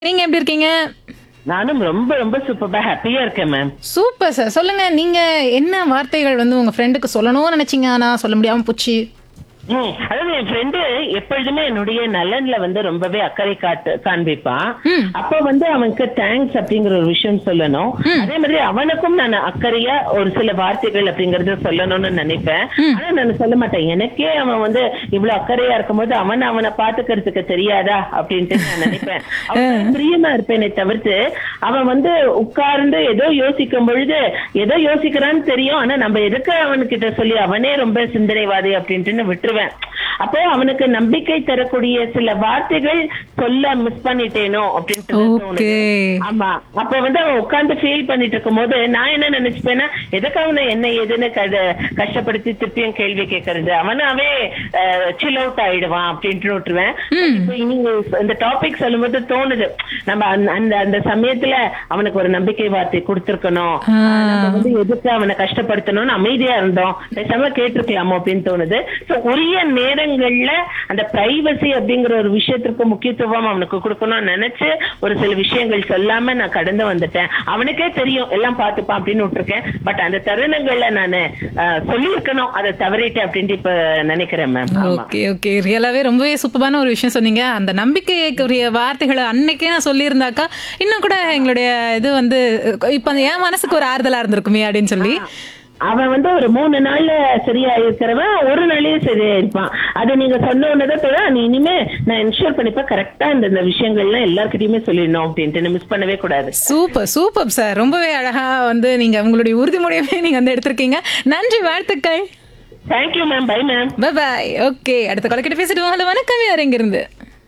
நீங்க எப்படி இருக்கீங்க நானும் ரொம்ப ரொம்ப சூப்பரா ஹாப்பியா இருக்கேன் மேம் சூப்பர் சார் சொல்லுங்க நீங்க என்ன வார்த்தைகள் வந்து உங்க ஃப்ரெண்டுக்கு சொல்லணும்னு நினைச்சீங்க ஆனா சொல்ல முடியாம போச்சு ம், அதாவது என் ஃப்ரெண்டு எப்பொழுதுமே என்னுடைய நலன்ல வந்து ரொம்பவே அக்கறை காட்டு காண்பிப்பான் ம். அப்ப வந்து அவனுக்கு தேங்க்ஸ் அப்படிங்கிற ஒரு விஷயம் சொல்லணும் அதே மாதிரி அவனுக்கும் நான் அக்கறையா ஒரு சில வார்த்தைகள் அப்படிங்கறத சொல்லணும்னு நினைப்பேன் ஆனா நான் சொல்ல மாட்டேன் எனக்கே அவன் வந்து இவ்வளவு அக்கறையா இருக்கும்போது அவன் அவனை பாத்துக்கிறதுக்கு தெரியாதா அப்படின்ட்டு நான் நினைப்பேன் அவன் பிரியமா இருப்பேனே தவிர்த்து அவன் வந்து உட்கார்ந்து ஏதோ யோசிக்கும் பொழுது ஏதோ யோசிக்கிறான்னு தெரியும் ஆனா நம்ம எதுக்கு அவனுக்கிட்ட சொல்லி அவனே ரொம்ப சிந்தனைவாதி அப்படின்ட்டு விட்டுருவேன் அப்போ அவனுக்கு நம்பிக்கை தரக்கூடிய சில வார்த்தைகள் சொல்ல மிஸ் பண்ணிட்டேனோ அப்படின்ட்டு தோணுது ஓகே ஆமா அப்ப வந்து அவன் உட்கார்ந்து ஃபீல் பண்ணிட்டு இருக்கும் போது நான் என்ன நினைச்சுப்பேன்னா எதுக்கு அவனை என்ன ஏதுன்னு கட- கஷ்டப்படுத்தி திருப்பியும் கேள்வி கேட்கறது அவனாவே சில் அவுட் ஆயிடுவான் அப்படின்ட்டு விட்டுருவேன் இப்ப நீங்க இந்த டாபிக் சொல்லும்போது தோணுது நம்ம அந்த- அந்த அந்த சமயத்துல அவனுக்கு ஒரு நம்பிக்கை வார்த்தை கொடுத்திருக்கணும் ஆ. நம்ம வந்து எதுக்கு அவனை கஷ்டப்படுத்தணும்னு அமைதியா இருந்தோம் பேசாம கேட்டிருக்கலாமோ அப்படின்னு தோணுது So, உரிய நேரங்கள்ல அந்த பிரைவசி அப்படிங்கிற ஒரு விஷயத்திற்கு முக்கியத்துவம் அவனுக்கு கொடுக்கணும்னு நினைச்சு ஒரு சில விஷயங்கள் சொல்லாம நான் கடந்து வந்துட்டேன் அவனுக்கே தெரியும் எல்லாம் பார்த்துப்பான் அப்படின்னு விட்டுருக்கேன் பட் அந்த தருணங்கள்ல நான் சொல்லியிருக்கணும் அதை தவறிட்டேன் அப்படின்ட்டு இப்ப நினைக்கிறேன் மேம் ஆமா ஓகே ஓகே ரியலாவே ரொம்பவே சூப்பரான ஒரு விஷயம் சொன்னீங்க அந்த நம்பிக்கைக்குரிய வார்த்தைகளை அன்னைக்கே நான் சொல்லியிருந்தாக்கா இன்னும் கூட எங்களுடைய இது வந்து இப்ப அந்த என் மனசுக்கு ஒரு ஆறுதலா இருந்திருக்குமே அப்படின்னு சொல்லி அவன் வந்து ஒரு மூணு நாள்ல சரியா இருக்கிறவன் ஒரு நாளே சரியா இருப்பான் அது நீங்க சொன்ன உடனே நீ இனிமே நான் இன்ஷூர் பண்ணிப்பேன் கரெக்டா இந்த இந்த விஷயங்கள்லாம் எல்லார்கிட்டயுமே சொல்லிடணும் அப்படின்ட்டு மிஸ் பண்ணவே கூடாது சூப்பர் சூப்பர் சார் ரொம்பவே அழகா வந்து நீங்க உங்களுடைய உறுதிமொழியவே நீங்க வந்து எடுத்திருக்கீங்க நன்றி வாழ்த்துக்கள் thank you ma'am bye ma'am bye bye okay அடுத்த கொலைக்கிட்ட பேசிட்டு ஹலோ வணக்கம் யார் எங்க இருந்து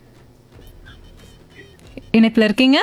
இணைப்புல இருக்கீங்க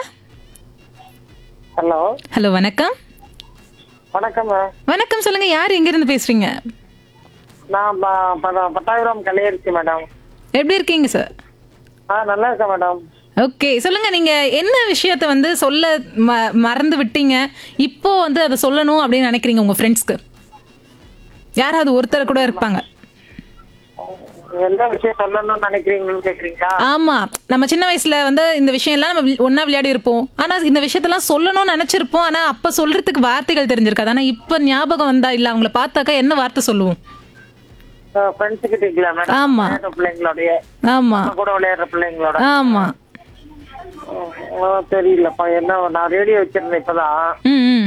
ஹலோ ஹலோ வணக்கம் வணக்கம் வணக்கம் சொல்லுங்க யார் எங்க இருந்து பேசுறீங்க நான் ப- ப- பட்டாயிரம் கலையரிசி மேடம் எப்படி இருக்கீங்க சார் ஆ நல்லா இருக்கேன் மேடம் ஓகே சொல்லுங்க நீங்க என்ன விஷயத்த வந்து சொல்ல ம- மறந்து விட்டீங்க இப்போ வந்து அதை சொல்லணும் அப்படின்னு நினைக்கிறீங்க உங்க ஃப்ரெண்ட்ஸ்க்கு யாராவது ஒருத்தர் கூட இருப்பாங்க எந்த விஷயம் சொல்லணும்னு நினைக்கிறீங்கன்னு கேக்குறீங்களா ஆமா நம்ம சின்ன வயசுல வந்து இந்த விஷயம் எல்லாம் நம்ம வி- ஒண்ணா விளையாடி இருப்போம் ஆனா இந்த விஷயத்தெல்லாம் சொல்லணும்னு நினைச்சிருப்போம் ஆனா அப்ப சொல்றதுக்கு வார்த்தைகள் தெரிஞ்சிருக்காது ஆனா இப்ப ஞாபகம் வந்தா இல்ல அவங்கள பார்த்தாக்கா என்ன வார்த்தை சொல்லுவோம் ஃப்ரெண்ட்ஸ் கிட்ட இருக்கல மேடம் ஆமா. விளையாடுற பிள்ளைங்களோடைய ஆமா நம்ம கூட விளையாடுற பிள்ளைங்களோட ஆமா ஆ, தெரியலப்பா என்ன நான் ரேடியோ வச்சிருந்தேன் இப்பதான் ம் ம்.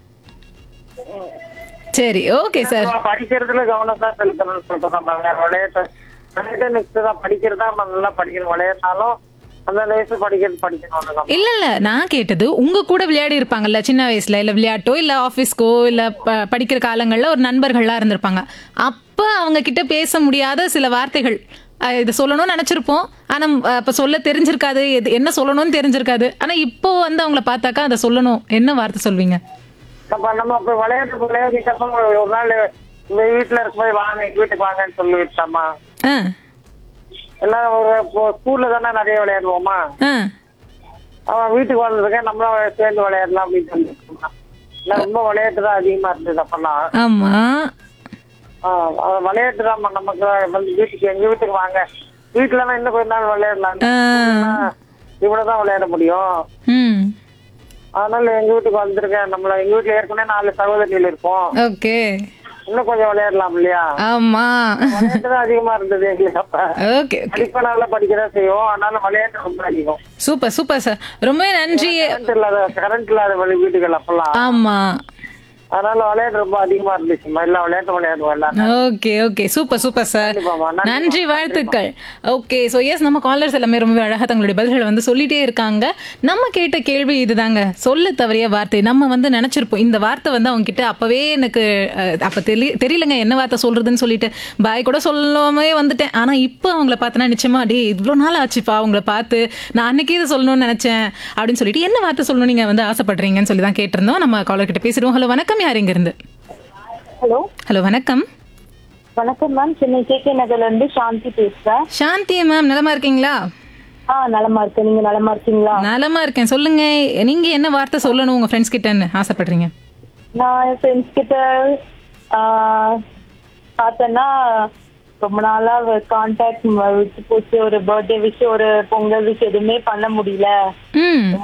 சரி ஓகே சார் நான் படிக்கிறதுல கவனம் தான் செலுத்தணும்னு சொல்றேன் நான் வேற விளையாட்டு விளையாட்டு நெக்ஸ்ட் தான் படிக்கிறதா நான் நல்லா படிக்கணும் விளையாட்டாலும் அந்த வயசு படிக்கிறது படிக்கணும் அவ்வளவுதான். இல்ல இல்ல நான் கேட்டது உங்க கூட விளையாடி இருப்பாங்கல்ல சின்ன வயசுல இல்ல விளையாட்டோ இல்ல ஆபீஸ்க்கோ இல்ல ப- படிக்கிற காலங்கள்ல ஒரு நண்பர்கள்லாம் இருந்திருப்பாங்க அப்ப அவங்க கிட்ட பேச முடியாத சில வார்த்தைகள் அஹ் இதை சொல்லணும்னு நினைச்சிருப்போம் ஆனா அஹ் அப்ப சொல்ல தெரிஞ்சிருக்காது எது என்ன சொல்லணும்னு தெரிஞ்சிருக்காது ஆனா இப்போ வந்து அவங்கள பார்த்தாக்கா அதை சொல்லணும் என்ன வார்த்தை சொல்வீங்க நம்ம நம்ம இப்ப விளையாட்டு விளையாடிட்டப்ப ஒரு நாள் இந்த வீட்டுல இருக்கும்போது வாங்க எங்க வீட்டுக்கு வாங்கன்னு சொல்லி விட்டாமா ஆ எல்லாம் ஒரு ஸ்கூல்ல தானே நிறைய விளையாடுவோமா ஆ அவன் வீட்டுக்கு வந்ததுக்கு நம்மளும் சேர்ந்து விளையாடலாம் அப்படின்னு சொல்லி நான் ரொம்ப விளையாட்டு தான் அதிகமா இருந்தது அப்பெல்லாம் ஆமா ஆஹ் அவன் விளையாட்டு தான் நமக்கு வந்து வீட்டுக்கு எங்க வீட்டுக்கு வாங்க வீட்டுல தான் இன்னும் கொஞ்ச நாள் விளையாடலாம் ஆ. இவ்வளவுதான் விளையாட முடியும் ம் அதனால எங்க வீட்டுக்கு வந்திருக்கேன் நம்மள எங்க வீட்டுல ஏற்கனவே நாலு சகோதரிகள் இருப்போம் ஓகே இன்னும் கொஞ்சம் விளையாடலாம் இல்லையா ஆமா விளையாட்டு தான் அதிகமா இருந்தது எங்களுக்கு அப்ப ஓகே படிப்ப நல்லா படிக்கதான் செய்வோம் அதனால விளையாட்டு ரொம்ப அதிகம் சூப்பர் சூப்பர் சார் ரொம்பவே நன்றி கரண்ட் இல்லாத கரண்ட் இல்லாத வழி வீடுகள் அப்பெல்லாம் ஆமா அதனால விளையாட்டு ரொம்ப அதிகமா இருந்துச்சு எல்லா விளையாட்டு விளையாடுவோம் எல்லாம் okay okay super super sir கண்டிப்பாம்மா, நன்றிம்மா, நன்றி வாழ்த்துக்கள் ஓகே ஸோ எஸ் நம்ம காலர்ஸ் எல்லாமே ரொம்ப அழகாக தங்களுடைய பதில்களை வந்து சொல்லிட்டே இருக்காங்க நம்ம கேட்ட கேள்வி இதுதாங்க சொல்ல தவறிய வார்த்தை நம்ம வந்து நினைச்சிருப்போம் இந்த வார்த்தை வந்து அவங்க கிட்ட அப்பவே எனக்கு அஹ், அப்ப தெரி தெரியலங்க என்ன வார்த்தை சொல்றதுன்னு சொல்லிட்டு பாய் கூட சொல்லாமே வந்துட்டேன் ஆனா இப்போ அவங்கள பார்த்தனா நிச்சயமா டே இவ்வளோ நாள் ஆச்சுப்பா அவங்கள பார்த்து நான் அன்னைக்கே இதை சொல்லணும்னு நினைச்சேன் அப்படின்னு சொல்லிட்டு என்ன வார்த்தை சொல்லணும் நீங்க வந்து ஆசைப்படுறீங்கன்னு சொல்லி தான் கேட்டிருந்தோம் நம்ம காலர் கிட்ட பேசிடுவோம் ஹலோ வணக்கம் யார் இங்க இருந்து ஹலோ ஹலோ வணக்கம் வணக்கம் மேம் சென்னை கே கே நகர்ல இருந்து சாந்தி பேசுறேன் சாந்தி மேம் நலமா இருக்கீங்களா ஆ நலமா இருக்கேன் நீங்க நலமா இருக்கீங்களா நலமா இருக்கேன் சொல்லுங்க நீங்க என்ன வார்த்தை சொல்லணும் உங்க ஃப்ரெண்ட்ஸ் கிட்டன்னு ஆசைப்படுறீங்க நான் என் ஃப்ரெண்ட்ஸ் கிட்ட ஆ, பார்த்தேன்னா ரொம்ப நாளா கான்டாக்ட் விட்டு போச்சு ஒரு பர்த்டே விஷயம் ஒரு பொங்கல் விஷயம் எதுவுமே பண்ண முடியல ம்